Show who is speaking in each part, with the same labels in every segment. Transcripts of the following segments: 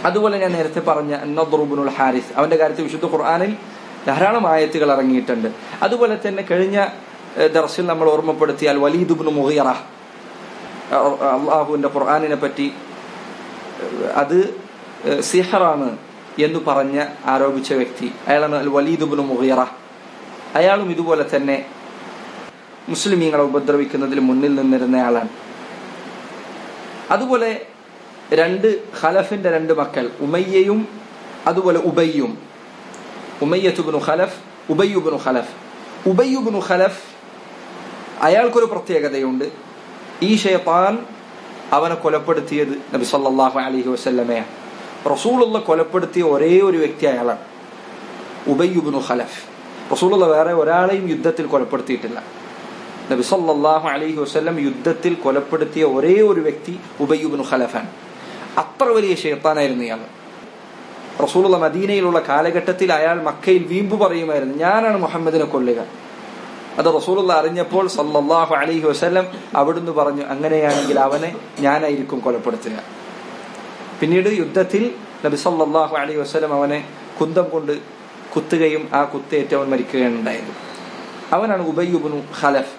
Speaker 1: അതുപോലെ ഞാൻ നേരത്തെ പറഞ്ഞ നദ്റുബുനുൽ ഹാരിസ് അവന്റെ കാര്യത്തിൽ വിശുദ്ധ ഖുർആാനിൽ ധാരാളം ആയത്തുകൾ ഇറങ്ങിയിട്ടുണ്ട് അതുപോലെ തന്നെ കഴിഞ്ഞ ഏഹ്, ദർസിൽ നമ്മൾ ഓർമ്മപ്പെടുത്തിയാൽ വലീദുബിന് മുഹിറ അള്ളാഹുവിന്റെ ഖുർആാനിനെ പറ്റി ഏഹ്, അത് ഏഹ്, സിഹറാണ് എന്ന് പറഞ്ഞ് ആരോപിച്ച വ്യക്തി അയാളാണ് അൽ വലീദുബിന് മുഹിറ അയാളും ഇതുപോലെ തന്നെ മുസ്ലിമീങ്ങളെ ഉപദ്രവിക്കുന്നതിൽ മുന്നിൽ നിന്നിരുന്നയാളാണ് അതുപോലെ രണ്ട് ഖലഫിന്റെ രണ്ട് മക്കൾ ഉമയ്യയും അതുപോലെ ഉബയ്യും ഉമയ്യത്തുബിനു ഖലഫ് ഉബയ്യുബിനു ഖലഫ് ഉബയ്യുബിനു ഖലഫ് അയാൾക്കൊരു പ്രത്യേകതയുണ്ട് ഈ ഷെയ്ത്താൻ അവനെ കൊലപ്പെടുത്തിയത് നബി സല്ലല്ലാഹു അലൈഹി വസല്ലമയാണ് റസൂലുള്ള കൊലപ്പെടുത്തിയ ഒരേ ഒരു വ്യക്തി അയാളാണ് ഉബയ്യുബിനു ഖലഫ് റസൂലുള്ള വേറെ ഒരാളെയും യുദ്ധത്തിൽ കൊലപ്പെടുത്തിയിട്ടില്ല നബി സല്ലല്ലാഹു അലൈഹി വസല്ലം യുദ്ധത്തിൽ കൊലപ്പെടുത്തിയ ഒരേ ഒരു വ്യക്തി ഉബയ്യുബിനു ഖലഫാണ് അത്ര വലിയ ഷെയ്ത്താനായിരുന്നു ഇയാൾ റസൂലുള്ള മദീനയിലുള്ള കാലഘട്ടത്തിൽ അയാൾ മക്കയിൽ വീമ്പ് പറയുമായിരുന്നു ഞാനാണ് മുഹമ്മദിനെ കൊല്ലുക അത് റസൂലുള്ള അറിഞ്ഞപ്പോൾ സല്ലല്ലാഹു അലൈഹി വസല്ലം അവിടുന്ന് പറഞ്ഞു അങ്ങനെയാണെങ്കിൽ അവനെ ഞാനായിരിക്കും കൊലപ്പെടുത്തുക പിന്നീട് യുദ്ധത്തിൽ നബി സല്ലല്ലാഹു അലൈഹി വസല്ലം അവനെ കുന്തം കൊണ്ട് കുത്തുകയും ആ കുത്തേറ്റ് അവൻ മരിക്കുകയാണ് ഉണ്ടായത് അവനാണ് ഉബയ്യുബിനു ഖലഫ്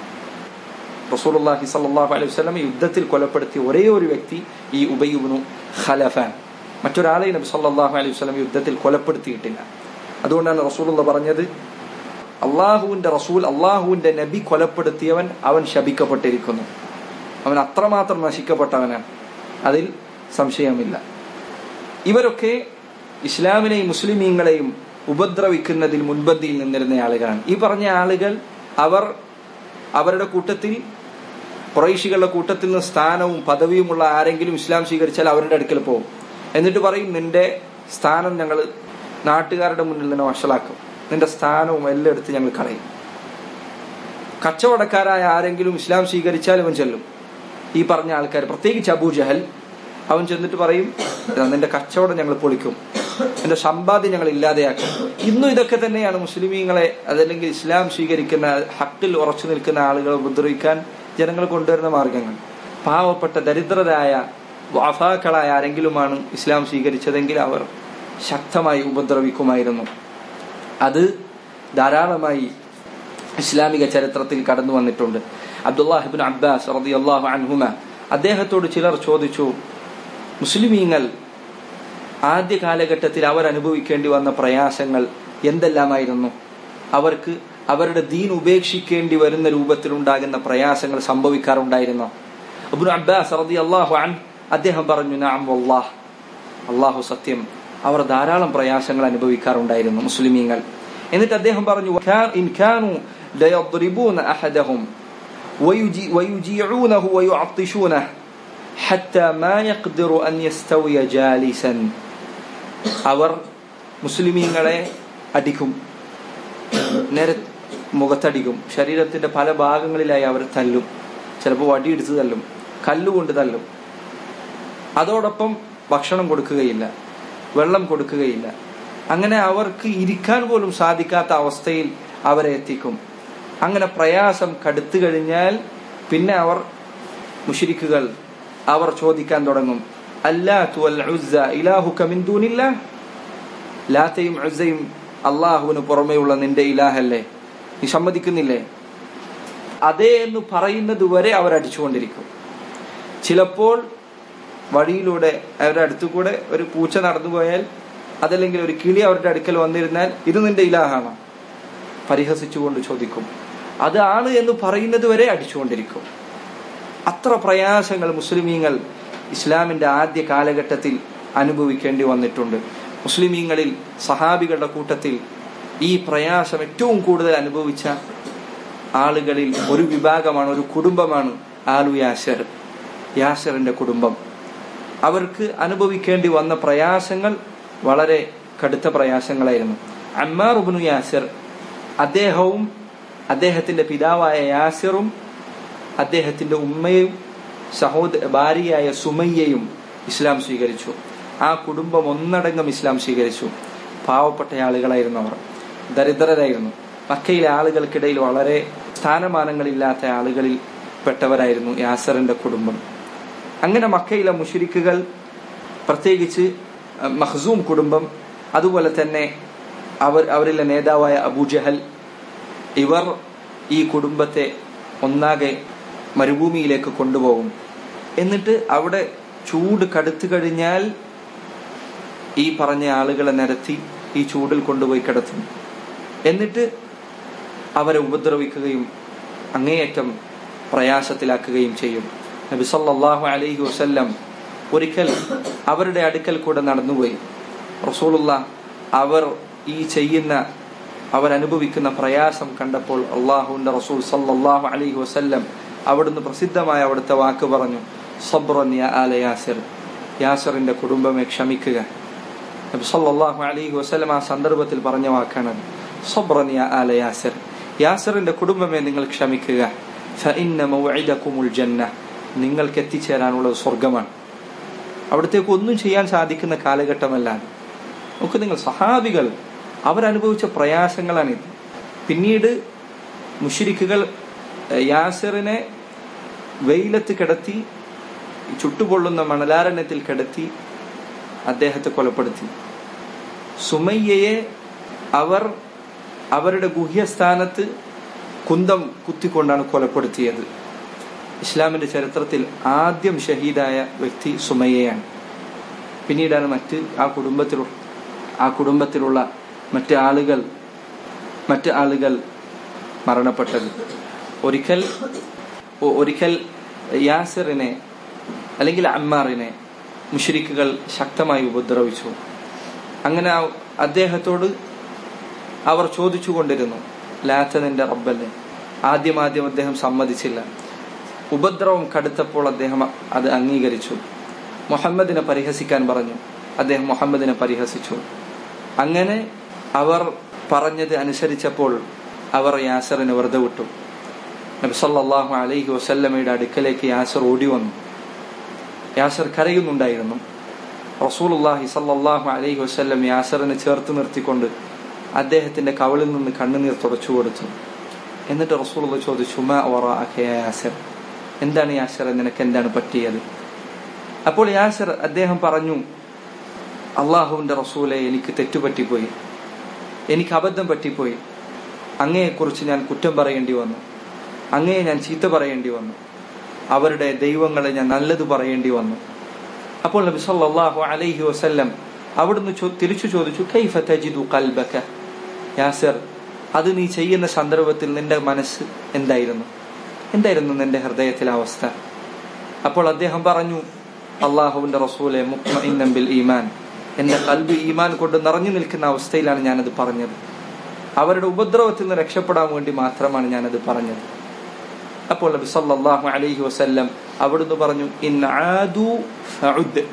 Speaker 1: റസൂലുള്ളാഹി സല്ലല്ലാഹു അലൈഹി വസല്ലം യുദ്ധത്തിൽ കൊലപ്പെടുത്തിയ ഒരേ ഒരു വ്യക്തി ഈ ഉബയ്യുബിനു ഖലഫാൻ മറ്റൊരാളെ നബി സല്ലല്ലാഹു അലൈഹി വസല്ലം യുദ്ധത്തിൽ കൊലപ്പെടുത്തിയിട്ടില്ല അതുകൊണ്ടാണ് റസൂലുള്ള പറഞ്ഞത് അള്ളാഹുവിന്റെ റസൂൽ അള്ളാഹുവിന്റെ നബി കൊലപ്പെടുത്തിയവൻ അവൻ ശപിക്കപ്പെട്ടിരിക്കുന്നു അവൻ അത്രമാത്രം നശിക്കപ്പെട്ടവനാണ് അതിൽ സംശയമില്ല ഇവരൊക്കെ ഇസ്ലാമിനെയും മുസ്ലിമീങ്ങളെയും ഉപദ്രവിക്കുന്നതിൽ മുൻപന്തിയിൽ നിന്നിരുന്ന ആളുകളാണ് ഈ പറഞ്ഞ ആളുകൾ അവർ അവരുടെ കൂട്ടത്തിൽ കുറൈശികളുടെ കൂട്ടത്തിൽ നിന്ന് സ്ഥാനവും പദവിയുമുള്ള ആരെങ്കിലും ഇസ്ലാം സ്വീകരിച്ചാൽ അവരുടെ അടുക്കൽ പോകും എന്നിട്ട് പറയും നിന്റെ സ്ഥാനം ഞങ്ങൾ നാട്ടുകാരുടെ മുന്നിൽ നിന്ന് വഷളാക്കും നിന്റെ സ്ഥാനവും എല്ലാം എടുത്ത് ഞങ്ങൾ കളയും കച്ചവടക്കാരായ ആരെങ്കിലും ഇസ്ലാം സ്വീകരിച്ചാൽ അവൻ ചെല്ലും ഈ പറഞ്ഞ ആൾക്കാർ പ്രത്യേകിച്ച് അബൂ ജഹൽ അവൻ ചെന്നിട്ട് പറയും "ഇതാ നിന്റെ കച്ചവടം ഞങ്ങൾ പൊളിക്കും നിന്റെ സമ്പാദ്യം ഞങ്ങൾ ഇല്ലാതെയാക്കും ഇന്നും ഇതൊക്കെ തന്നെയാണ് മുസ്ലിമീങ്ങളെ അതല്ലെങ്കിൽ ഇസ്ലാം സ്വീകരിക്കുന്ന ഹക്കിൽ ഉറച്ചു നിൽക്കുന്ന ആളുകളെ ഉപദ്രവിക്കാൻ ജനങ്ങൾ കൊണ്ടുവരുന്ന മാർഗങ്ങൾ പാവപ്പെട്ട ദരിദ്രരായ വാഫാക്കളായ ആരെങ്കിലുമാണ് ഇസ്ലാം സ്വീകരിച്ചതെങ്കിൽ അവർ ശക്തമായി ഉപദ്രവിക്കുമായിരുന്നു അത് ധാരാളമായി ഇസ്ലാമിക ചരിത്രത്തിൽ കടന്നു വന്നിട്ടുണ്ട് അബ്ദുല്ലാഹിബിൻ അബ്ബാസ് റളിയല്ലാഹു അൻഹുമ അദ്ദേഹത്തോട് ചിലർ ചോദിച്ചു മുസ്ലിമീങ്ങൾ ആദ്യ കാലഘട്ടത്തിൽ അവർ അനുഭവിക്കേണ്ടി വന്ന പ്രയാസങ്ങൾ എന്തെല്ലാമായിരുന്നു അവർക്ക് അവരുടെ ദീൻ ഉപേക്ഷിക്കേണ്ടി വരുന്ന രൂപത്തിലുണ്ടാകുന്ന പ്രയാസങ്ങൾ സംഭവിക്കാറുണ്ടായിരുന്നോ അബ്ദുൽ അബ്ബാസ് റളിയല്ലാഹു അൻ അദ്ദേഹം പറഞ്ഞു നഅം വല്ലാഹ് അള്ളാഹു സത്യം അവർ ധാരാളം പ്രയാസങ്ങൾ അനുഭവിക്കാറുണ്ടായിരുന്നു മുസ്ലിമീങ്ങൾ എന്നിട്ട് അദ്ദേഹം പറഞ്ഞു "വകാ- ഇൻ കാനു ലയദ്രിബൂന അഹദഹും വയുജി- വയുജീഊനഹു വയുഅത്തിശൂനഹു حتى ما يقدر أن يستوي جالسا അവർ മുസ്ലിമീങ്ങളെ അടിക്കും നേരെ മുഖത്തടിക്കും ശരീരത്തിന്റെ പല ഭാഗങ്ങളിലായി അവർ തല്ലും ചിലപ്പോൾ വടിയെടുത്ത് തല്ലും കല്ലുകൊണ്ട് തല്ലും അതോടൊപ്പം ഭക്ഷണം കൊടുക്കുകയില്ല വെള്ളം കൊടുക്കുകയില്ല അങ്ങനെ അവർക്ക് ഇരിക്കാൻ പോലും സാധിക്കാത്ത അവസ്ഥയിൽ അവരെ എത്തിക്കും അങ്ങനെ പ്രയാസം കടുത്തു കഴിഞ്ഞാൽ പിന്നെ അവർ മുഷിരിക്കുകൾ അവർ ചോദിക്കാൻ തുടങ്ങും അല്ലാത്തു വൽ ഉസ്സ ഇലാഹുക മിൻ ദൂനില്ലാ ലാത്തയും ഉസ്സയും അള്ളാഹുവിന് പുറമെയുള്ള നിന്റെ ഇലാഹല്ലേ നീ സമ്മതിക്കുന്നില്ലേ അതേ എന്ന് പറയുന്നത് വരെ അവർ അടിച്ചുകൊണ്ടിരിക്കും ചിലപ്പോൾ വഴിയിലൂടെ അവരുടെ അടുത്തു കൂടെ ഒരു പൂച്ച നടന്നു പോയാൽ അതല്ലെങ്കിൽ ഒരു കിളി അവരുടെ അടുക്കൽ വന്നിരുന്നാൽ ഇത് നിന്റെ ഇലാഹാണോ പരിഹസിച്ചുകൊണ്ട് ചോദിക്കും അതാണ് എന്ന് പറയുന്നത് വരെ അടിച്ചുകൊണ്ടിരിക്കും അത്ര പ്രയാസങ്ങൾ മുസ്ലിമീങ്ങൾ ഇസ്ലാമിന്റെ ആദ്യ കാലഘട്ടത്തിൽ അനുഭവിക്കേണ്ടി വന്നിട്ടുണ്ട് മുസ്ലിമീങ്ങളിൽ സഹാബികളുടെ കൂട്ടത്തിൽ ഈ പ്രയാസം ഏറ്റവും കൂടുതൽ അനുഭവിച്ച ആളുകളിൽ ഒരു വിഭാഗമാണ് ഒരു കുടുംബമാണ് ആലു യാസർ യാസറിന്റെ കുടുംബം അവർക്ക് അനുഭവിക്കേണ്ടി വന്ന പ്രയാസങ്ങൾ വളരെ കടുത്ത പ്രയാസങ്ങളായിരുന്നു അമ്മാർ ഉബ്നു യാസിർ അദ്ദേഹവും അദ്ദേഹത്തിന്റെ പിതാവായ യാസിറും അദ്ദേഹത്തിന്റെ ഉമ്മയും സഹോദര ഭാര്യയായ സുമയ്യയും ഇസ്ലാം സ്വീകരിച്ചു ആ കുടുംബം ഒന്നടങ്കം ഇസ്ലാം സ്വീകരിച്ചു പാവപ്പെട്ട ആളുകളായിരുന്നു അവർ ദരിദ്രരായിരുന്നു മക്കയിലെ ആളുകൾക്കിടയിൽ വളരെ സ്ഥാനമാനങ്ങളില്ലാത്ത ആളുകളിൽ പെട്ടവരായിരുന്നു യാസറിന്റെ കുടുംബം അങ്ങനെ മക്കയിലെ മുഷരിക്കുകൾ പ്രത്യേകിച്ച് മഖ്സൂം കുടുംബം അതുപോലെ തന്നെ അവർ അവരിലെ നേതാവായ അബൂജഹൽ ഇവർ ഈ കുടുംബത്തെ ഒന്നാകെ മരുഭൂമിയിലേക്ക് കൊണ്ടുപോകും എന്നിട്ട് അവിടെ ചൂട് കടുത്തു കഴിഞ്ഞാൽ ഈ പറഞ്ഞ ആളുകളെ നിരത്തി ഈ ചൂടിൽ കൊണ്ടുപോയി കിടത്തും എന്നിട്ട് അവരെ ഉപദ്രവിക്കുകയും അങ്ങേയറ്റം പ്രയാസത്തിലാക്കുകയും ചെയ്യും നബി സല്ലല്ലാഹു അലൈഹി വസല്ലം ഒരിക്കൽ അവരുടെ അടുക്കൽ കൂടെ നടന്നുപോയി റസൂലുള്ള അവർ ഈ ചെയ്യുന്ന അവരനുഭവിക്കുന്ന പ്രയാസം കണ്ടപ്പോൾ അള്ളാഹുവിന്റെ റസൂൽ സല്ലല്ലാഹു അലൈഹി വസല്ലം അവിടുന്ന് പ്രസിദ്ധമായ അവിടുത്തെ വാക്ക് പറഞ്ഞു സബ്റൻ യാ ആല യാസിർ യാസിറിന്റെ കുടുംബമെ ക്ഷമിക്കുക നബി സല്ലല്ലാഹു അലൈഹി വസല്ലം ആ സന്ദർഭത്തിൽ പറഞ്ഞ വാക്കാണ് സബ്റൻ യാ ആല യാസിർ യാസിറിന്റെ കുടുംബമെ നിങ്ങൾ ക്ഷമിക്കുക ഫഇന്ന മൗഇദകുമുൽ ജന്ന നിങ്ങൾക്ക് എത്തിച്ചേരാനുള്ളത് സ്വർഗമാണ് അവിടത്തേക്ക് ഒന്നും ചെയ്യാൻ സാധിക്കുന്ന കാലഘട്ടമല്ല നമുക്ക് നിങ്ങൾ സഹാബികൾ അവരനുഭവിച്ച പ്രയാസങ്ങളാണിത് പിന്നീട് മുഷിരിക്കുകൾ യാസിറിനെ വെയിലത്ത് കിടത്തി ചുട്ടുപൊള്ളുന്ന മണലാരണ്യത്തിൽ കിടത്തി അദ്ദേഹത്തെ കൊലപ്പെടുത്തി സുമയ്യയെ അവർ അവരുടെ ഗുഹ്യസ്ഥാനത്ത് കുന്തം കുത്തിക്കൊണ്ടാണ് കൊലപ്പെടുത്തിയത് ഇസ്ലാമിന്റെ ചരിത്രത്തിൽ ആദ്യം ഷഹീദായ വ്യക്തി സുമയ്യയാണ് പിന്നീടാണ് മറ്റ് ആ കുടുംബത്തിൽ ആ കുടുംബത്തിലുള്ള മറ്റ് ആളുകൾ മറ്റ് ആളുകൾ മരണപ്പെട്ടത് ഒരിക്കൽ ഒരിക്കൽ യാസിറിനെ അല്ലെങ്കിൽ അമ്മാറിനെ മുഷരിക്കുകൾ ശക്തമായി ഉപദ്രവിച്ചു അങ്ങനെ അദ്ദേഹത്തോട് അവർ ചോദിച്ചു കൊണ്ടിരുന്നു ലാത്ത നിന്റെ റബ്ബല്ലേ ആദ്യം ആദ്യം അദ്ദേഹം സമ്മതിച്ചില്ല ഉപദ്രവം കടുത്തപ്പോൾ അദ്ദേഹം അത് അംഗീകരിച്ചു മുഹമ്മദിനെ പരിഹസിക്കാൻ പറഞ്ഞു അദ്ദേഹം മുഹമ്മദിനെ പരിഹസിച്ചു അങ്ങനെ അവർ പറഞ്ഞത് അനുസരിച്ചപ്പോൾ അവർ യാസറിന് വെറുതെ വിട്ടു നബി സല്ലല്ലാഹു അലൈഹി വസല്ലമയുടെ അടുക്കലേക്ക് യാസർ ഓടി വന്നു യാസർ കരയുന്നുണ്ടായിരുന്നു റസൂലുള്ളാഹി സല്ലല്ലാഹു അലൈഹി വസല്ലം യാസറിനെ ചേർത്ത് നിർത്തിക്കൊണ്ട് അദ്ദേഹത്തിന്റെ കവളിൽ നിന്ന് കണ്ണുനീർ തുടച്ചു കൊടുത്തു എന്നിട്ട് റസൂലുള്ള ചോദിച്ചു മാ വറാഅക യാ യാസർ എന്താണ് യാസർ നിനക്ക് എന്താണ് പറ്റിയത് അപ്പോൾ യാസർ അദ്ദേഹം പറഞ്ഞു അള്ളാഹുവിന്റെ റസൂലെ എനിക്ക് തെറ്റുപറ്റിപ്പോയി എനിക്ക് അബദ്ധം പറ്റിപ്പോയി അങ്ങയെക്കുറിച്ച് ഞാൻ കുറ്റം പറയേണ്ടി വന്നു അങ്ങയെ ഞാൻ ചീത്ത പറയേണ്ടി വന്നു അവരുടെ ദൈവങ്ങളെ ഞാൻ നല്ലത് പറയേണ്ടി വന്നു അപ്പോൾ നബി സല്ലല്ലാഹു അലൈഹി വസല്ലം അവിടുന്ന് തിരിച്ചു ചോദിച്ചു കൈഫ തജിദു ഖൽബക യാസിർ അത് നീ ചെയ്യുന്ന സന്ദർഭത്തിൽ നിന്റെ മനസ്സ് എന്തായിരുന്നു എന്തായിരുന്നു നിന്റെ ഹൃദയത്തിലെ അവസ്ഥ അപ്പോൾ അദ്ദേഹം പറഞ്ഞു അള്ളാഹുവിന്റെ റസൂലെ മുക്മഇന്നം ബിൽ ഈമാൻ എന്റെ കൽബ് ഈമാൻ കൊണ്ട് നിറഞ്ഞു നിൽക്കുന്ന അവസ്ഥയിലാണ് ഞാനത് പറഞ്ഞത് അവരുടെ ഉപദ്രവത്തിൽ നിന്ന് രക്ഷപ്പെടാൻ വേണ്ടി മാത്രമാണ് ഞാനത് പറഞ്ഞത് അപ്പോൾ നബി സല്ലല്ലാഹു അലൈഹി വസല്ലം അവിടുന്ന് പറഞ്ഞു ഇൻ ആദു ഫഉദ്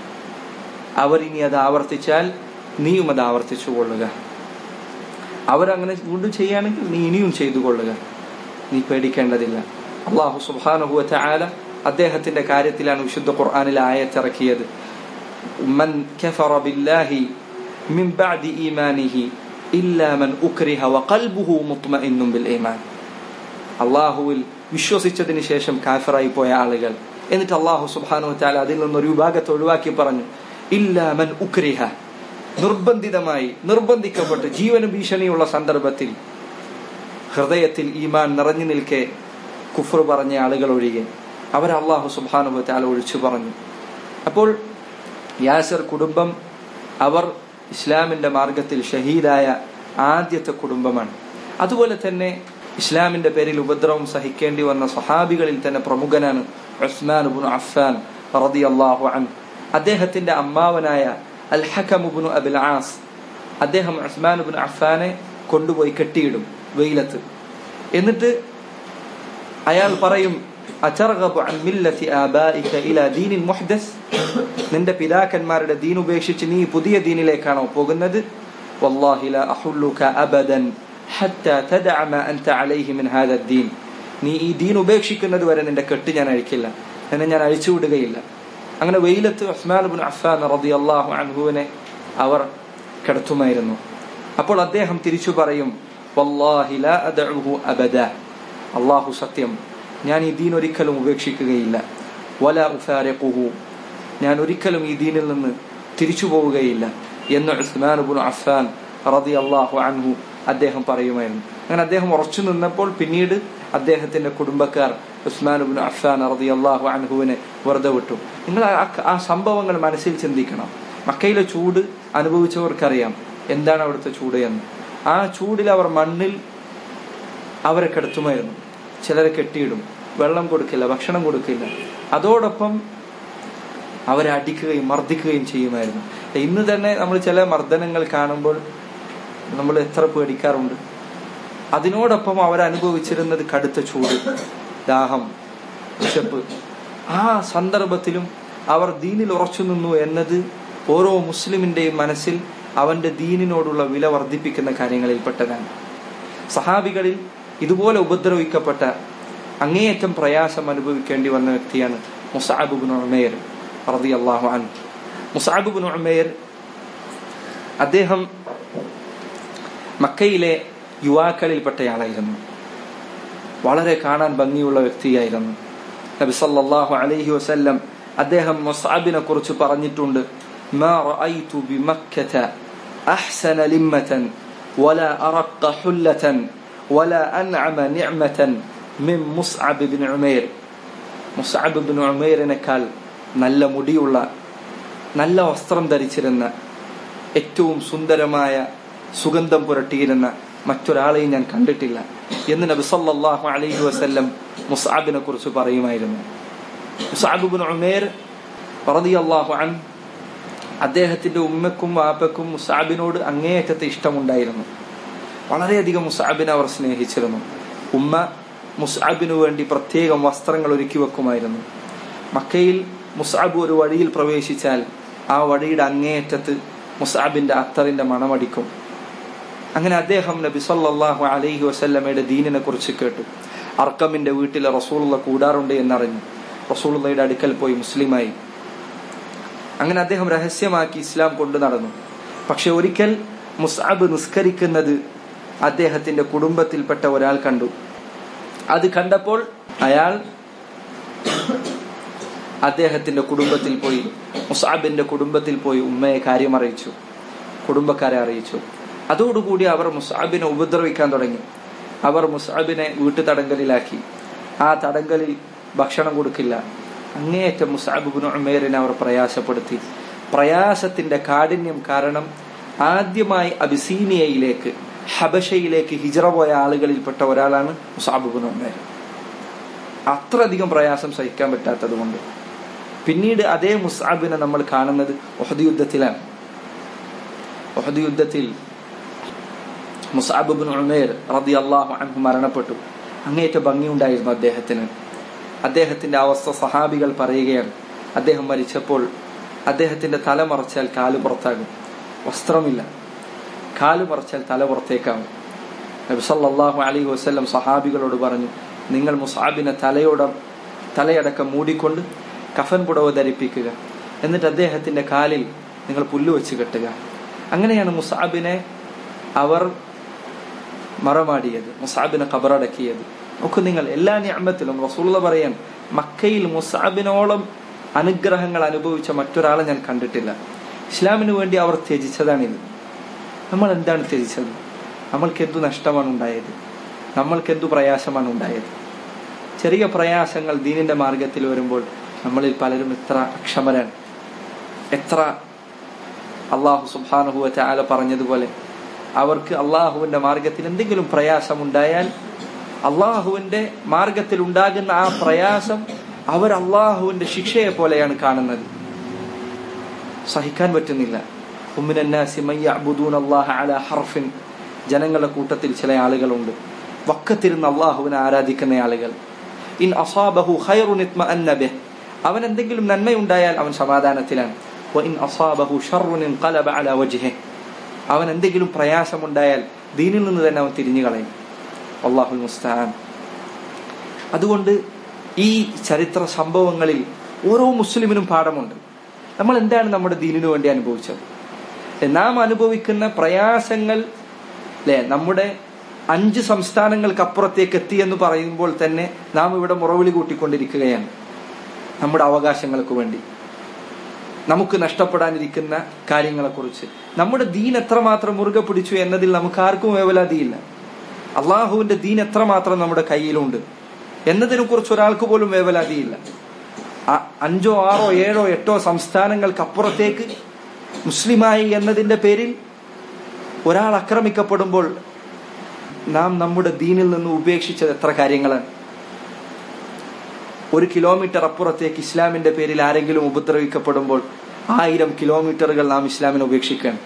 Speaker 1: അവർ ഇനി അത് ആവർത്തിച്ചാൽ നീയും അത് ആവർത്തിച്ചു കൊള്ളുക അവരങ്ങനെ വീണ്ടും ചെയ്യുകയാണെങ്കിൽ നീ ഇനിയും ചെയ്തു കൊള്ളുക നീ പേടിക്കേണ്ടതില്ല അള്ളാഹു സുബ്ഹാനഹു വതആല അദ്ദേഹത്തിന്റെ കാര്യത്തിലാണ് വിശുദ്ധ ഖുർആനിൽ ആയത്തിറക്കിയത് മൻ കഫറ ബില്ലാഹി മിൻ ബഅദി ഈമാനിഹി ഇല്ലാ മൻ ഉക്രിഹ വഖൽബുഹു മുത്മഇന്നുൻ ബിൽ ഈമാൻ അള്ളാഹുവിൽ വിശ്വസിച്ചതിന് ശേഷം കാഫറായി പോയ ആളുകൾ എന്നിട്ട് അള്ളാഹു സുബ്ഹാനഹു വതആല അതിൽ നിന്നൊരു വിഭാഗത്തെ ഒഴിവാക്കി പറഞ്ഞു ഇല്ലാ മൻ ഉക്രിഹ നിർബന്ധിതമായി നിർബന്ധിക്കപ്പെട്ട് ജീവന് ഭീഷണിയുള്ള സന്ദർഭത്തിൽ ഹൃദയത്തിൽ ഈമാൻ നിറഞ്ഞു നിൽക്കെ കുഫർ പറഞ്ഞ ആളുകൾ ഒഴികെ അവർ അള്ളാഹു സുബാനുഭവത്താൽ ഒഴിച്ചു പറഞ്ഞു അപ്പോൾ യാസർ കുടുംബം അവർ ഇസ്ലാമിന്റെ മാർഗത്തിൽ ഷഹീദായ ആദ്യത്തെ കുടുംബമാണ് അതുപോലെ തന്നെ ഇസ്ലാമിന്റെ പേരിൽ ഉപദ്രവം സഹിക്കേണ്ടി വന്ന സഹാബികളിൽ തന്നെ പ്രമുഖനാണ് ഉസ്മാൻ ഉബ്നു അഫ്ഫാൻ റളിയല്ലാഹു അൻഹു അദ്ദേഹത്തിന്റെ അമ്മാവനായ അൽ ഹക്കമുബിനു അബിൽ ആസ് അദ്ദേഹം ഉസ്മാൻ ഉബിൻ അഫ്ഫാനെ കൊണ്ടുപോയി കെട്ടിയിടും വെയിലത്ത് എന്നിട്ട് അയാൾ പറയും അചർഗബു അൻ മില്ലത്തി ആബായിക ഇലാ ദീനിൻ മുഹ്ദസ് നിന്റെ പിതാക്കന്മാരുടെ ദീൻ ഉപേക്ഷിച്ച് നീ പുതിയ ദീനിലേക്കാണോ പോകുന്നത് വല്ലാഹി ലാ അഹുല്ലുക അബദൻ ഹത്താ തദഅ മാ അൻത അലൈഹി മിൻ ഹാദ ദീൻ നീ ഈ ദീൻ ഉപേക്ഷിക്കുന്നത് വരെ നിന്റെ കെട്ട് ഞാൻ അഴിക്കില്ല നിന്നെ ഞാൻ അഴിച്ചുവിടുകയില്ല അങ്ങനെ വെയിലത്ത് ഉസ്മാൻ ബിൻ അഫ്ഫാൻ റളിയല്ലാഹു അൻഹുവിനെ അവർ കിടത്തുമായിരുന്നു അപ്പോൾ അദ്ദേഹം തിരിച്ചു പറയും വല്ലാഹി ലാ അദഉഹു അബദ അല്ലാഹു സത്യം ഞാൻ ഈ ദീൻ ഒരിക്കലും ഉപേക്ഷിക്കുകയില്ല വല ഉഫാരിഖുഹു ഞാൻ ഒരിക്കലും ഈ ദീനിൽ നിന്ന് തിരിച്ചു പോവുകയില്ല എന്ന് ഉസ്മാനുബുൻ അഫാൻ റതി അള്ളാഹു അൻഹു അദ്ദേഹം പറയുമായിരുന്നു അങ്ങനെ അദ്ദേഹം ഉറച്ചു നിന്നപ്പോൾ പിന്നീട് അദ്ദേഹത്തിന്റെ കുടുംബക്കാർ ഉസ്മാനുബിൻ അഫാൻ റതി അള്ളാഹു അൻഹുവിനെ വെറുതെ വിട്ടു നിങ്ങൾ ആ- ആ സംഭവങ്ങൾ മനസ്സിൽ ചിന്തിക്കണം മക്കയിലെ ചൂട് അനുഭവിച്ചവർക്കറിയാം എന്താണ് അവിടുത്തെ ചൂട് എന്ന് ആ ചൂടിൽ അവർ മണ്ണിൽ അവരെ കിടത്തുമായിരുന്നു ചിലരെ കെട്ടിയിടും വെള്ളം കൊടുക്കില്ല ഭക്ഷണം കൊടുക്കില്ല അതോടൊപ്പം അവരെ അടിക്കുകയും മർദ്ദിക്കുകയും ചെയ്യുമായിരുന്നു ഇന്ന് തന്നെ നമ്മൾ ചില മർദ്ദനങ്ങൾ കാണുമ്പോൾ നമ്മൾ എത്ര പേടിക്കാറുണ്ട് അതിനോടൊപ്പം അവരനുഭവിച്ചിരുന്നത് കടുത്ത ചൂട് ദാഹം വിശപ്പ് ആ സന്ദർഭത്തിലും അവർ ദീനിൽ ഉറച്ചു നിന്നു എന്നത് ഓരോ മുസ്ലിമിന്റെയും മനസ്സിൽ അവന്റെ ദീനിനോടുള്ള വില വർദ്ധിപ്പിക്കുന്ന കാര്യങ്ങളിൽപ്പെട്ടതാണ് സഹാബികളിൽ ഇതുപോലെ ഉപദ്രവിക്കപ്പെട്ട അങ്ങേയറ്റം പ്രയാസം അനുഭവിക്കേണ്ടി വന്ന വ്യക്തിയാണ് മുസാബുബിൻ ഉമേർ റതി അള്ളാഹു അൻ മുസാബുബിൻ ഉമേർ അദ്ദേഹം മക്കയിലെ യുവാക്കളിൽപ്പെട്ടയാളായിരുന്നു വളരെ കാണാൻ ഭംഗിയുള്ള വ്യക്തിയായിരുന്നു നബി സല്ലല്ലാഹു അലൈഹി വസല്ലം അദ്ദേഹം മുസ്അബിനെ കുറിച്ച് പറഞ്ഞിട്ടുണ്ട് ما رأيت بمكة أحسن لمة ولا أرق حلة ولا أنعم نعمة من مصعب بن عمير മുസ്അബ് ബിൻ ഉമൈറിനേക്കാൾ നല്ല മുടിയുള്ള നല്ല വസ്ത്രം ധരിച്ചിരുന്ന ഏറ്റവും സുന്ദരമായ സുഗന്ധം പുരട്ടിയിരുന്ന മറ്റൊരാളെയും ഞാൻ കണ്ടിട്ടില്ല എന്ന് നബി സല്ലല്ലാഹു അലൈഹി വസല്ലം മുസ്അബിനെ കുറിച്ച് പറയുമായിരുന്നു മുസ്അബ് ബിൻ ഉമൈർ റളിയല്ലാഹു അൻ അദ്ദേഹത്തിന്റെ ഉമ്മക്കും വാപ്പക്കും മുസാബിനോട് അങ്ങേയറ്റത്തെ ഇഷ്ടമുണ്ടായിരുന്നു വളരെയധികം മുസാബിനെ അവർ സ്നേഹിച്ചിരുന്നു ഉമ്മ മുസാബിനു വേണ്ടി പ്രത്യേകം വസ്ത്രങ്ങൾ ഒരുക്കി വെക്കുമായിരുന്നു മക്കയിൽ മുസാബ് ഒരു വഴിയിൽ പ്രവേശിച്ചാൽ ആ വഴിയുടെ അങ്ങേയറ്റത്ത് മുസാബിന്റെ അത്തറിന്റെ മണമടിക്കും അങ്ങനെ അദ്ദേഹം നബി സല്ലല്ലാഹു അലൈഹി വസല്ലമയുടെ ദീനിനെ കുറിച്ച് കേട്ടു അർക്കമിന്റെ വീട്ടിലെ റസൂലുള്ള കൂടാറുണ്ട് എന്നറിഞ്ഞു റസൂലുള്ളയുടെ അടുക്കൽ പോയി മുസ്ലിമായി അങ്ങനെ അദ്ദേഹം രഹസ്യമാക്കി ഇസ്ലാം കൊണ്ടു നടന്നു പക്ഷെ ഒരിക്കൽ മുസാബ് നിസ്കരിക്കുന്നത് അദ്ദേഹത്തിന്റെ കുടുംബത്തിൽപ്പെട്ട ഒരാൾ കണ്ടു അത് കണ്ടപ്പോൾ അയാൾ അദ്ദേഹത്തിന്റെ കുടുംബത്തിൽ പോയി മുസാബിന്റെ കുടുംബത്തിൽ പോയി ഉമ്മയെ കാര്യം അറിയിച്ചു കുടുംബക്കാരെ അറിയിച്ചു അതോടുകൂടി അവർ മുസാബിനെ ഉപദ്രവിക്കാൻ തുടങ്ങി അവർ മുസാബിനെ വീട്ടു തടങ്കലിലാക്കി ആ തടങ്കലിൽ ഭക്ഷണം കൊടുക്കില്ല അങ്ങേയറ്റം മുസാബിബിന് ഉമേറിനെ അവർ പ്രയാസപ്പെടുത്തി പ്രയാസത്തിന്റെ കാഠിന്യം കാരണം ആദ്യമായി അബിസീനിയയിലേക്ക് ഹബഷയിലേക്ക് ഹിജറ പോയ ആളുകളിൽപ്പെട്ട ഒരാളാണ് മുസാബിബിന് ഉമേർ അത്രയധികം പ്രയാസം സഹിക്കാൻ പറ്റാത്തത് കൊണ്ട് പിന്നീട് അതേ മുസാബിനെ നമ്മൾ കാണുന്നത് ഒഹദ് യുദ്ധത്തിലാണ് ഒഹദ് യുദ്ധത്തിൽ മുസാബിബിൻ ഉമേർ റതി അള്ളാഹു അൻഹു മരണപ്പെട്ടു അങ്ങേറ്റ ഭംഗിയുണ്ടായിരുന്നു അദ്ദേഹത്തിന് അദ്ദേഹത്തിന്റെ അവസ്ഥ സഹാബികൾ പറയുകയാണ് അദ്ദേഹം മരിച്ചപ്പോൾ അദ്ദേഹത്തിന്റെ തല മറച്ചാൽ കാല് പുറത്താകും വസ്ത്രമില്ല കാല് മറച്ചാൽ തല പുറത്തേക്കാവും നബി സല്ലല്ലാഹു അലൈഹി വസല്ലം സഹാബികളോട് പറഞ്ഞു നിങ്ങൾ മുസാബിനെ തലയോട തലയടക്കം മൂടിക്കൊണ്ട് കഫൻ പുടവ് ധരിപ്പിക്കുക എന്നിട്ട് അദ്ദേഹത്തിന്റെ കാലിൽ നിങ്ങൾ പുല്ല് വെച്ച് കെട്ടുക അങ്ങനെയാണ് മുസാബിനെ അവർ മറമാടിയത് മുസാബിനെ കബറടക്കിയത് നോക്കൂ നിങ്ങൾ എല്ലാ ഞാമത്തിലും റസൂള്ള പറയാൻ മക്കയിൽ മുസാബിനോളം അനുഗ്രഹങ്ങൾ അനുഭവിച്ച മറ്റൊരാളെ ഞാൻ കണ്ടിട്ടില്ല ഇസ്ലാമിന് വേണ്ടി അവർ ത്യജിച്ചതാണിത് നമ്മൾ എന്താണ് ത്യജിച്ചത് നമ്മൾക്ക് എന്തു നഷ്ടമാണ് ഉണ്ടായത് നമ്മൾക്ക് എന്തു പ്രയാസമാണ് ഉണ്ടായത് ചെറിയ പ്രയാസങ്ങൾ ദീനിന്റെ മാർഗത്തിൽ വരുമ്പോൾ നമ്മളിൽ പലരും എത്ര അക്ഷമരാണ് എത്ര അള്ളാഹു സുബാനുഹുവ ചാല പറഞ്ഞതുപോലെ അവർക്ക് അള്ളാഹുവിന്റെ മാർഗത്തിൽ എന്തെങ്കിലും പ്രയാസമുണ്ടായാൽ അള്ളാഹുവിന്റെ മാർഗത്തിൽ ഉണ്ടാകുന്ന ആ പ്രയാസം അവർ അള്ളാഹുവിന്റെ ശിക്ഷയെ പോലെയാണ് കാണുന്നത് സഹിക്കാൻ പറ്റുന്നില്ല ഉമ്മിനന്നാസി മയ്യഅ്ബുദൂന അല്ലാഹ അലാ ഹർഫിൻ ജനങ്ങളുടെ കൂട്ടത്തിൽ ചില ആളുകളുണ്ട് വക്കത്തിരുന്ന് അള്ളാഹുവിനെ ആരാധിക്കുന്ന ആളുകൾ ഇൻ അസാബഹു ഖൈറുൻ ഇത്മഅന്ന ബിഹ് അവൻ എന്തെങ്കിലും നന്മയുണ്ടായാൽ അവൻ സമാധാനത്തിലാണ് വഇൻ അസാബഹു ഷർറുൻ ഇൻഖലബ അലാ വജ്ഹിഹി അവൻ എന്തെങ്കിലും പ്രയാസമുണ്ടായാൽ ദീനിൽ നിന്ന് തന്നെ അവൻ തിരിഞ്ഞു കളയും അള്ളാഹുൽ മുസ്താൻ അതുകൊണ്ട് ഈ ചരിത്ര സംഭവങ്ങളിൽ ഓരോ മുസ്ലിമിനും പാഠമുണ്ട് നമ്മൾ എന്താണ് നമ്മുടെ ദീനിനു വേണ്ടി അനുഭവിച്ചത് നാം അനുഭവിക്കുന്ന പ്രയാസങ്ങൾ അല്ലെ നമ്മുടെ അഞ്ച് സംസ്ഥാനങ്ങൾക്ക് അപ്പുറത്തേക്ക് എത്തി എന്ന് പറയുമ്പോൾ തന്നെ നാം ഇവിടെ മുറവിളി കൂട്ടിക്കൊണ്ടിരിക്കുകയാണ് നമ്മുടെ അവകാശങ്ങൾക്ക് വേണ്ടി നമുക്ക് നഷ്ടപ്പെടാനിരിക്കുന്ന കാര്യങ്ങളെക്കുറിച്ച് നമ്മുടെ ദീൻ എത്രമാത്രം മുറുകെ പിടിച്ചു എന്നതിൽ നമുക്ക് ആർക്കും വേവലാതിയില്ല അള്ളാഹുവിന്റെ ദീൻ എത്രമാത്രം നമ്മുടെ കയ്യിലുണ്ട് എന്നതിനെ കുറിച്ച് ഒരാൾക്ക് പോലും വേവലാതിയില്ല അ- അഞ്ചോ ആറോ ഏഴോ എട്ടോ സംസ്ഥാനങ്ങൾക്കപ്പുറത്തേക്ക് മുസ്ലിമായി എന്നതിന്റെ പേരിൽ ഒരാൾ ആക്രമിക്കപ്പെടുമ്പോൾ നാം നമ്മുടെ ദീനിൽ നിന്ന് ഉപേക്ഷിച്ചത് എത്ര കാര്യങ്ങളാണ് ഒരു കിലോമീറ്റർ അപ്പുറത്തേക്ക് ഇസ്ലാമിന്റെ പേരിൽ ആരെങ്കിലും ഉപദ്രവിക്കപ്പെടുമ്പോൾ ആയിരം കിലോമീറ്ററുകൾ നാം ഇസ്ലാമിനെ ഉപേക്ഷിക്കണം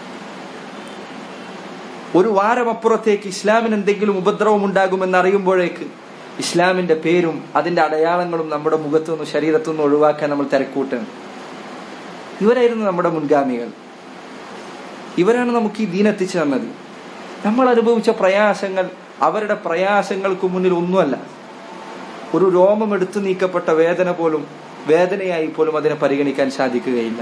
Speaker 1: ഒരു വാരം അപ്പുറത്തേക്ക് ഇസ്ലാമിന് എന്തെങ്കിലും ഉപദ്രവം ഉണ്ടാകുമെന്ന് അറിയുമ്പോഴേക്ക് ഇസ്ലാമിന്റെ പേരും അതിന്റെ അടയാളങ്ങളും നമ്മുടെ മുഖത്തു നിന്ന് ശരീരത്തു നിന്ന് ഒഴിവാക്കാൻ നമ്മൾ തിരക്കൂട്ടാണ് ഇവരായിരുന്നു നമ്മുടെ മുൻഗാമികൾ ഇവരാണ് നമുക്ക് ഈ ദീനെത്തിച്ചു തന്നത് നമ്മൾ അനുഭവിച്ച പ്രയാസങ്ങൾ അവരുടെ പ്രയാസങ്ങൾക്ക് മുന്നിൽ ഒന്നുമല്ല ഒരു രോമം എടുത്തു നീക്കപ്പെട്ട വേദന പോലും വേദനയായി പോലും അതിനെ പരിഗണിക്കാൻ സാധിക്കുകയില്ല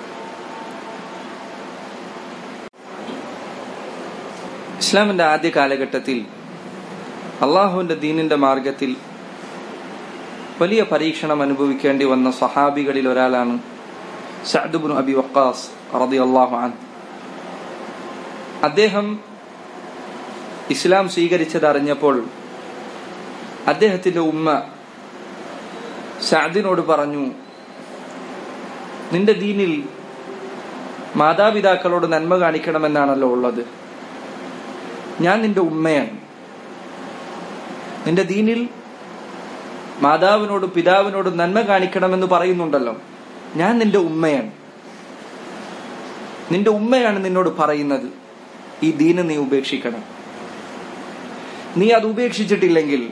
Speaker 1: ഇസ്ലാമിന്റെ ആദ്യ കാലഘട്ടത്തിൽ അള്ളാഹുവിന്റെ ദീനിന്റെ മാർഗത്തിൽ വലിയ പരീക്ഷണം അനുഭവിക്കേണ്ടി വന്ന സഹാബികളിൽ ഒരാളാണ് സഅദുബിൻ അബി വക്കാസ് റതി അള്ളാഹു അൻ അദ്ദേഹം ഇസ്ലാം സ്വീകരിച്ചത് അറിഞ്ഞപ്പോൾ അദ്ദേഹത്തിന്റെ ഉമ്മ സഅദിനോട് പറഞ്ഞു നിന്റെ ദീനിൽ മാതാപിതാക്കളോട് നന്മ കാണിക്കണമെന്നാണല്ലോ ഉള്ളത് ഞാൻ നിന്റെ ഉമ്മയാണ് നിന്റെ ദീനിൽ മാതാവിനോടും പിതാവിനോടും നന്മ കാണിക്കണമെന്ന് പറയുന്നുണ്ടല്ലോ ഞാൻ നിന്റെ ഉമ്മയാണ് നിന്റെ ഉമ്മയാണ് നിന്നോട് പറയുന്നത് ഈ ദീന് നീ ഉപേക്ഷിക്കണം നീ അത് ഉപേക്ഷിച്ചിട്ടില്ലെങ്കിൽ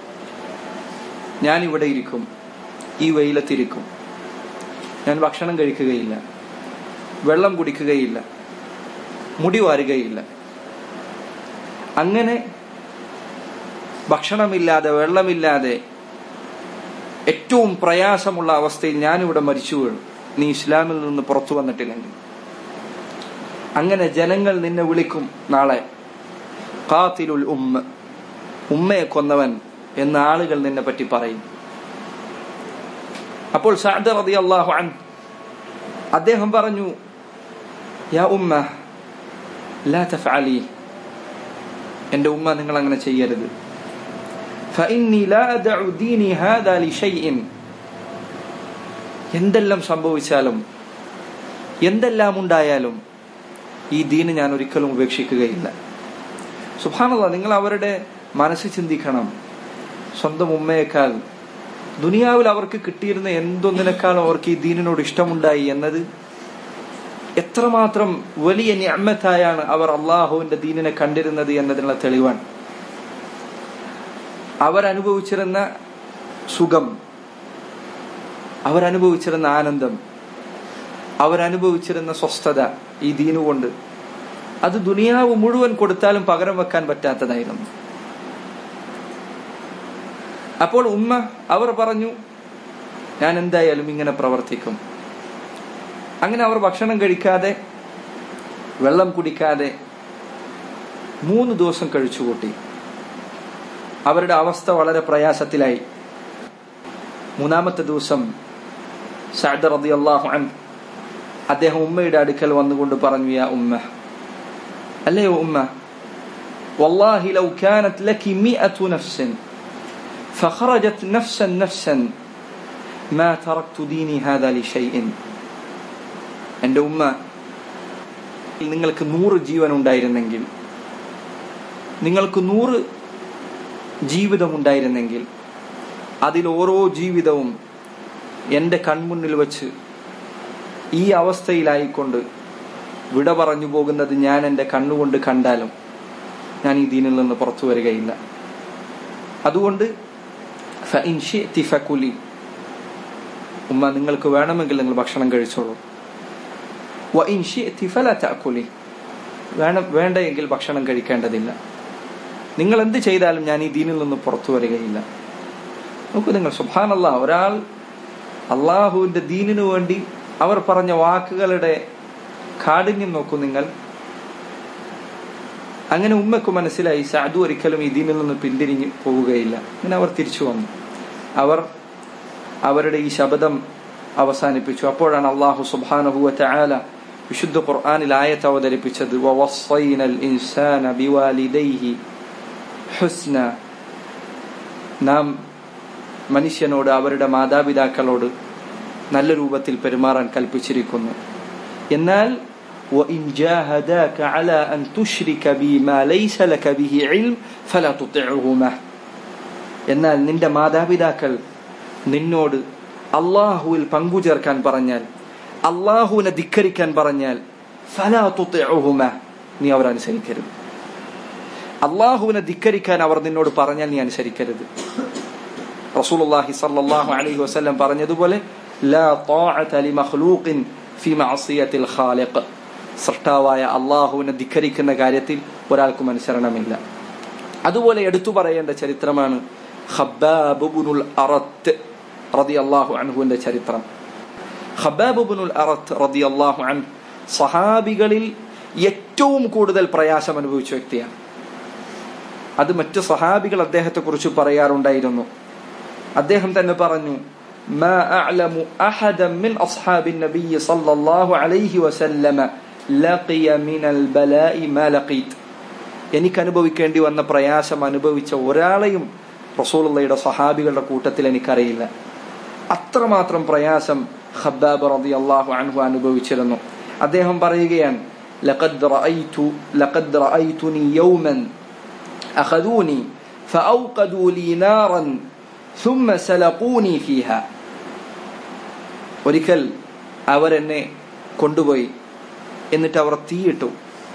Speaker 1: ഞാൻ ഇവിടെ ഇരിക്കും ഈ വെയിലത്തിരിക്കും ഞാൻ ഭക്ഷണം കഴിക്കുകയില്ല വെള്ളം കുടിക്കുകയില്ല മുടി വാരുകയില്ല അങ്ങനെ ഭക്ഷണമില്ലാതെ വെള്ളമില്ലാതെ ഏറ്റവും പ്രയാസമുള്ള അവസ്ഥയിൽ ഞാനിവിടെ മരിച്ചു വീഴും നീ ഇസ്ലാമിൽ നിന്ന് പുറത്തു വന്നിട്ടില്ലെങ്കിൽ അങ്ങനെ ജനങ്ങൾ നിന്നെ വിളിക്കും നാളെ കാത്തിലുൽ ഉമ്മ ഉമ്മയെ കൊന്നവൻ എന്ന ആളുകൾ നിന്നെ പറ്റി പറയും അപ്പോൾ സഅദ് റളിയല്ലാഹു അൻ അദ്ദേഹം പറഞ്ഞു യാ ഉമ്മ ലാ തഫഅലി എന്റെ ഉമ്മ നിങ്ങൾ അങ്ങനെ ചെയ്യരുത് فإني لا أدع ديني هذا لشيء എന്തെല്ലാം സംഭവിച്ചാലും എന്തെല്ലാം ഉണ്ടായാലും ഈ ദീന് ഞാൻ ഒരിക്കലും ഉപേക്ഷിക്കുകയില്ല സുഭാനല്ല നിങ്ങൾ അവരുടെ മനസ്സ് ചിന്തിക്കണം സ്വന്തം ഉമ്മയേക്കാൾ ദുനിയാവിൽ അവർക്ക് കിട്ടിയിരുന്ന എന്തൊന്നിനേക്കാളും അവർക്ക് ഈ ദീനിനോട് ഇഷ്ടമുണ്ടായി എന്നത് എത്രമാത്രം വലിയ ഞമ്മത്തായാണ് അവർ അള്ളാഹുവിന്റെ ദീനിനെ കണ്ടിരുന്നത് എന്നതിനുള്ള തെളിവാണ് അവരനുഭവിച്ചിരുന്ന സുഖം അവരനുഭവിച്ചിരുന്ന ആനന്ദം അവരനുഭവിച്ചിരുന്ന സ്വസ്ഥത ഈ ദീനുകൊണ്ട് അത് ദുനിയാവ് മുഴുവൻ കൊടുത്താലും പകരം വെക്കാൻ പറ്റാത്തതായിരുന്നു അപ്പോൾ ഉമ്മ അവർ പറഞ്ഞു ഞാൻ എന്തായാലും ഇങ്ങനെ പ്രവർത്തിക്കും അങ്ങനെ അവർ ഭക്ഷണം കഴിക്കാതെ വെള്ളം കുടിക്കാതെ മൂന്ന് ദിവസം കഴിച്ചുകൂട്ടി അവരുടെ അവസ്ഥ വളരെ പ്രയാസത്തിലായി മൂന്നാമത്തെ ദിവസം സഅദ് റളിയല്ലാഹു അൻഹു അദ്ദേഹം ഉമ്മയുടെ അടുക്കൽ വന്നുകൊണ്ട് പറഞ്ഞു യാ ഉമ്മ അല്ലയോ ഉമ്മ والله لو كانت لك مئة نفس فخرجت نفسا نفسا ما تركت ديني هذا لشيء എൻ്റെ ഉമ്മ നിങ്ങൾക്ക് നൂറ് ജീവൻ ഉണ്ടായിരുന്നെങ്കിൽ നിങ്ങൾക്ക് നൂറ് ജീവിതമുണ്ടായിരുന്നെങ്കിൽ അതിൽ ഓരോ ജീവിതവും എൻ്റെ കൺമുന്നിൽ വച്ച് ഈ അവസ്ഥയിലായിക്കൊണ്ട് വിട പറഞ്ഞു പോകുന്നത് ഞാൻ എൻ്റെ കണ്ണുകൊണ്ട് കണ്ടാലും ഞാൻ ഈ ദീനിൽ നിന്ന് പുറത്തു വരികയില്ല അതുകൊണ്ട് ഫഇൻ ശിഅ്തി ഫകുലി ഉമ്മ നിങ്ങൾക്ക് വേണമെങ്കിൽ നിങ്ങൾ ഭക്ഷണം കഴിച്ചോളൂ വഇൻ ശിഅ്തി ഫലാ തഅകുലി വേണം വേണ്ടെങ്കിൽ ഭക്ഷണം കഴിക്കേണ്ടതില്ല നിങ്ങൾ എന്ത് ചെയ്താലും ഞാൻ ഈ ദീനിൽ നിന്ന് പുറത്തു വരികയില്ല നോക്കൂ നിങ്ങൾ സുബാനല്ല ഒരാൾ അള്ളാഹുവിന്റെ ദീനിനു വേണ്ടി അവർ പറഞ്ഞ വാക്കുകളുടെ കാഠിന്യം നോക്കൂ നിങ്ങൾ അങ്ങനെ ഉമ്മക്ക് മനസ്സിലായി സാധു ഒരിക്കലും ഈ ദീനിൽ നിന്ന് പിന്തിരിഞ്ഞ് പോവുകയില്ല അങ്ങനെ അവർ തിരിച്ചു വന്നു അവർ അവരുടെ ഈ ശബ്ദം അവസാനിപ്പിച്ചു അപ്പോഴാണ് അള്ളാഹു സുബാനഹുവ ചായാല വിശുദ്ധ ഖുർആാനിൽ ആയത്ത് അവതരിപ്പിച്ചത് വവസ്സൈനൽ ഇൻസാന ബിവാലിദൈഹി ഹുസ്ന നാം മനുഷ്യനോട് അവരുടെ മാതാപിതാക്കളോട് നല്ല രൂപത്തിൽ പെരുമാറാൻ കൽപ്പിച്ചിരിക്കുന്നു എന്നാൽ وإن جاهداك على أن تشرك بي ما ليس لك به علم فلا تطعهما എന്നാൽ നിന്റെ മാതാപിതാക്കൾ നിന്നോട് അള്ളാഹുവിൽ പങ്കുചേർക്കാൻ പറഞ്ഞാൽ അള്ളാഹുവിനെ ധിക്കരിക്കാൻ പറഞ്ഞാൽ ഫലാ തുത്തിഅഹുമ നീ അവർ അനുസരിക്കരുത് അള്ളാഹുവിനെ ധിക്കരിക്കാൻ അവർ നിന്നോട് പറഞ്ഞാൽ നീ അനുസരിക്കരുത് റസൂലുള്ളാഹി സ്വല്ലല്ലാഹു അലൈഹി വസല്ലം പറഞ്ഞതുപോലെ ലാ ത്വാഅത ലിമഖ്ലൂഖിൻ ഫി മഅസിയത്തിൽ ഖാലിഖ് സൃഷ്ടാവായ അള്ളാഹുവിനെ ധിക്കരിക്കുന്ന കാര്യത്തിൽ ഒരാൾക്കും അനുസരണമില്ല അതുപോലെ എടുത്തു പറയേണ്ട ചരിത്രമാണ് ഖബ്ബാബുൽ അറത്ത് റളിയല്ലാഹു അൻഹുവിന്റെ ചരിത്രം ഖബ്ബാബുൽ അറത്ത് റളിയല്ലാഹു അൻഹു സഹാബികളിൽ ഏറ്റവും കൂടുതൽ പ്രയാസം അനുഭവിച്ച വ്യക്തിയാണ് അത് മറ്റു സഹാബികൾ അദ്ദേഹത്തെ കുറിച്ച് പറയാറുണ്ടായിരുന്നു അദ്ദേഹം തന്നെ പറഞ്ഞു ما أعلم أحدا من أصحاب النبي صلى الله عليه وسلم لقي من البلاء ما لقيت എനിക്ക് അനുഭവിക്കേണ്ടി വന്ന പ്രയാസം അനുഭവിച്ച ഒരാളെയും റസൂലുള്ളയുടെ സഹാബികളുടെ കൂട്ടത്തിൽ എനിക്കറിയില്ല അത്രമാത്രം പ്രയാസം ഖബ്ബാബ് റളിയല്ലാഹു അൻഹു അനുഭവിച്ചിരുന്നു അദ്ദേഹം പറയുകയാണ് لقد رأيت لقد رأيتني يوما أخذوني فأوقدوا لي نارا ثم سلقوني فيها ഒരിക്കൽ അവരെന്നെ കൊണ്ടുപോയി എന്നിട്ട് അവർ തീയിട്ടു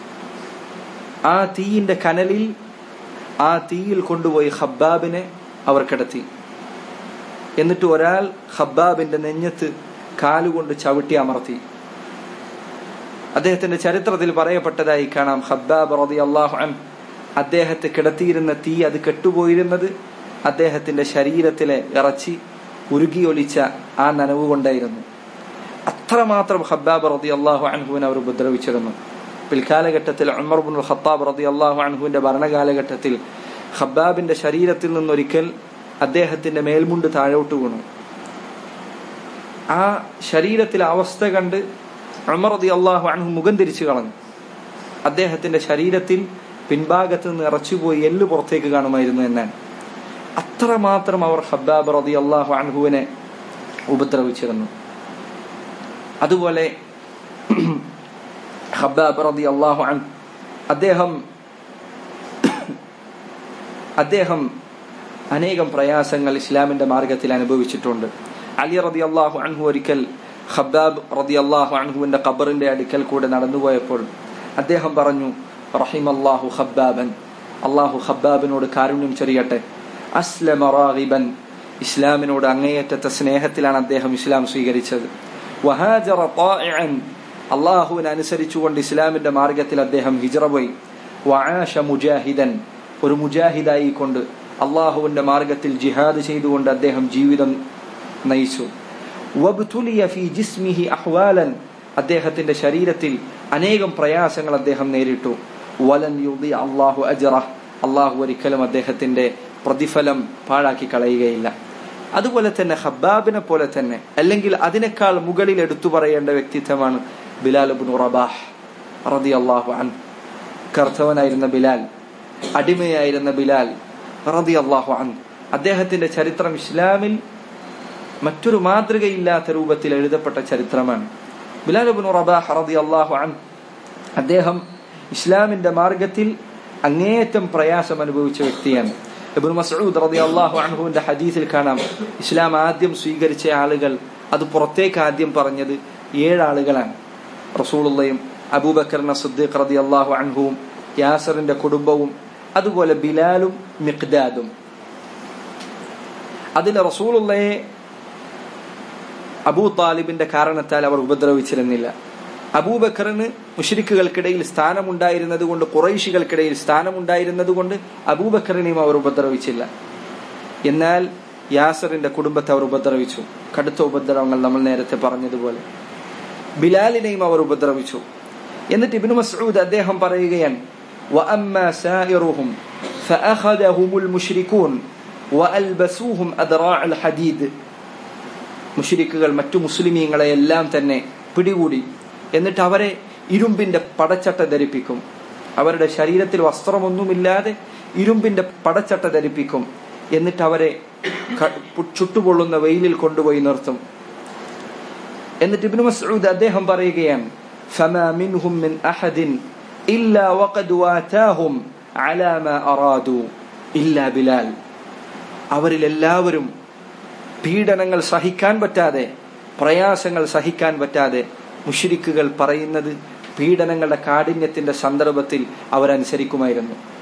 Speaker 1: ആ തീയിന്റെ കനലിൽ ആ തീയിൽ കൊണ്ടുപോയി ഖബ്ബാബിനെ അവർ കിടത്തി എന്നിട്ട് ഒരാൾ ഖബ്ബാബിന്റെ നെഞ്ഞത്ത് കാലുകൊണ്ട് ചവിട്ടി അമർത്തി അദ്ദേഹത്തിന്റെ ചരിത്രത്തിൽ പറയപ്പെട്ടതായി കാണാം ഖബ്ബാബ് റതി അള്ളാഹു അൻ അദ്ദേഹത്തെ കിടത്തിയിരുന്ന തീ അത് കെട്ടുപോയിരുന്നത് അദ്ദേഹത്തിന്റെ ശരീരത്തിലെ ഇറച്ചി ഉരുകിയൊലിച്ച ആ നനവ് കൊണ്ടായിരുന്നു അത്രമാത്രം ഖബ്ബാബ് റതി അള്ളാഹു അൻഹുവിനെ അവർ ഉപദ്രവിച്ചിരുന്നു പിൽക്കാലഘട്ടത്തിൽ ഉമർ ബുൽ ഖത്താബ് റതി അള്ളാഹു അൻഹുവിന്റെ ഭരണകാലഘട്ടത്തിൽ ഖബ്ബാബിന്റെ ശരീരത്തിൽ നിന്നൊരിക്കൽ അദ്ദേഹത്തിന്റെ മേൽമുണ്ട് താഴോട്ട് വീണു ആ ശരീരത്തിലെ അവസ്ഥ കണ്ട് ഉമർ റതി അള്ളാഹു അൻഹു മുഖം തിരിച്ചു കളഞ്ഞു അദ്ദേഹത്തിന്റെ ശരീരത്തിൽ പിൻഭാഗത്ത് നിന്ന് ഇറച്ചുപോയി എല്ല് പുറത്തേക്ക് കാണുമായിരുന്നു എന്നാണ് അത്രമാത്രം അവർ ഹബ്ബാബ് റതി അള്ളാഹു അൻഹുവിനെ ഉപദ്രവിച്ചിരുന്നു അതുപോലെ ഹബ്ബാബ് റതി അള്ളാഹു അൻ അദ്ദേഹം അദ്ദേഹം അനേകം പ്രയാസങ്ങൾ ഇസ്ലാമിന്റെ മാർഗത്തിൽ അനുഭവിച്ചിട്ടുണ്ട് അലി റതി അള്ളാഹു അൻഹു ഒരിക്കൽ ഖബ്ബാബ് റതി അള്ളാഹു അൻഹുവിന്റെ ഖബറിന്റെ അടുക്കൽ കൂടെ നടന്നുപോയപ്പോൾ അദ്ദേഹം പറഞ്ഞു റഹിം അള്ളാഹു ഖബ്ബാബൻ അള്ളാഹു ഖബ്ബാബിനോട് കാരുണ്യം ചൊരിയട്ടെ അസ്ലമ റാഗിബൻ ഇസ്ലാമിനോട് അങ്ങേയറ്റത്തെ സ്നേഹത്തിലാണ് അദ്ദേഹം ഇസ്ലാം സ്വീകരിച്ചത് വഹാജറ താഇഅൻ അള്ളാഹുവിനെ അനുസരിച്ചുകൊണ്ട് ഇസ്ലാമിന്റെ മാർഗത്തിൽ അദ്ദേഹം ഹിജറ പോയി വആശ മുജാഹിദൻ ഒരു മുജാഹിദായി കൊണ്ട് അള്ളാഹുവിന്റെ മാർഗത്തിൽ ജിഹാദ് ചെയ്തുകൊണ്ട് അദ്ദേഹം ജീവിതം നയിച്ചു വബ്തുലിയ ഫി ജിസ്മിഹി അഹ്വാലൻ അദ്ദേഹത്തിന്റെ ശരീരത്തിൽ അനേകം പ്രയാസങ്ങൾ അദ്ദേഹം നേരിട്ടു വലൻ യുദി അള്ളാഹു അജറ അള്ളാഹു ഒരിക്കലും അദ്ദേഹത്തിന്റെ പ്രതിഫലം പാഴാക്കി കളയുകയില്ല അതുപോലെ തന്നെ ഹബ്ബാബിനെ പോലെ തന്നെ അല്ലെങ്കിൽ അതിനേക്കാൾ മുകളിൽ എടുത്തു പറയേണ്ട വ്യക്തിത്വമാണ് ബിലാൽ അബ്നു റബാഹ് റതി അള്ളാഹു അൻ കർത്തവനായിരുന്ന ബിലാൽ അടിമയായിരുന്ന ബിലാൽ റതി അള്ളാഹു അൻ അദ്ദേഹത്തിന്റെ ചരിത്രം ഇസ്ലാമിൽ മറ്റൊരു മാതൃകയില്ലാത്ത രൂപത്തിൽ എഴുതപ്പെട്ട ചരിത്രമാണ് ബിലാൽ അബ്നു റബാഹ് റതി അള്ളാഹു അൻ അദ്ദേഹം ഇസ്ലാമിന്റെ മാർഗത്തിൽ അങ്ങേയറ്റം പ്രയാസം അനുഭവിച്ച വ്യക്തിയാണ് ഇബ്നു മസ്ഊദ് റളിയല്ലാഹു അൻഹുവിന്റെ ഹദീസിൽ കാണാം ഇസ്ലാം ആദ്യം സ്വീകരിച്ച ആളുകൾ അത് പുറത്തേക്ക് ആദ്യം പറഞ്ഞത് ഏഴാളുകളാണ് റസൂലുള്ളയും അബൂബക്കറിന സിദ്ദീഖ് റളിയല്ലാഹു അൻഹുവും യാസറിന്റെ കുടുംബവും അതുപോലെ ബിലാലും മിഖ്ദാദും അതിൽ റസൂലുള്ളയെ അബൂ താലിബിന്റെ കാരണത്താൽ അവർ ഉപദ്രവിച്ചിരുന്നില്ല അബൂബക്കറിന് മുഷരിക്കുകൾക്കിടയിൽ സ്ഥാനമുണ്ടായിരുന്നത് കൊണ്ട് കുറൈശികൾക്കിടയിൽ സ്ഥാനമുണ്ടായിരുന്നത് കൊണ്ട് അബൂബക്കറിനെയും അവർ ഉപദ്രവിച്ചില്ല എന്നാൽ യാസറിന്റെ കുടുംബത്തെ അവർ ഉപദ്രവിച്ചു കടുത്ത ഉപദ്രവങ്ങൾ നമ്മൾ നേരത്തെ പറഞ്ഞതുപോലെ ബിലാലിനെയും അവർ ഉപദ്രവിച്ചു എന്നിട്ട് ഇബ്നു മസ്ഊദ് അദ്ദേഹം പറയുകയാണ് وأما سائرهم فأخذهم المشركون وألبسوهم أدراع الحديد മുഷിരിക്കുകൾ മറ്റു മുസ്ലിമീങ്ങളെ എല്ലാം തന്നെ പിടികൂടി എന്നിട്ട് അവരെ ഇരുമ്പിന്റെ പടച്ചട്ട ധരിപ്പിക്കും അവരുടെ ശരീരത്തിൽ വസ്ത്രമൊന്നുമില്ലാതെ ഇരുമ്പിന്റെ പടച്ചട്ട ധരിപ്പിക്കും എന്നിട്ട് അവരെ ക- പു- ചുട്ടുപൊള്ളുന്ന വെയിലിൽ കൊണ്ടുപോയി നിർത്തും എന്നിട്ട് ഇബ്നു മസ്ഊദ് അദ്ദേഹം പറയുകയാണ് فما منهم من أحد إلا وقد واتاهم على ما أرادوا إلا بلال അവരിൽ എല്ലാവരും പീഡനങ്ങൾ സഹിക്കാൻ പറ്റാതെ പ്രയാസങ്ങൾ സഹിക്കാൻ പറ്റാതെ മുഷിരിക്കുകൾ പറയുന്നത് പീഡനങ്ങളുടെ കാഠിന്യത്തിന്റെ സന്ദർഭത്തിൽ അവരനുസരിക്കുമായിരുന്നു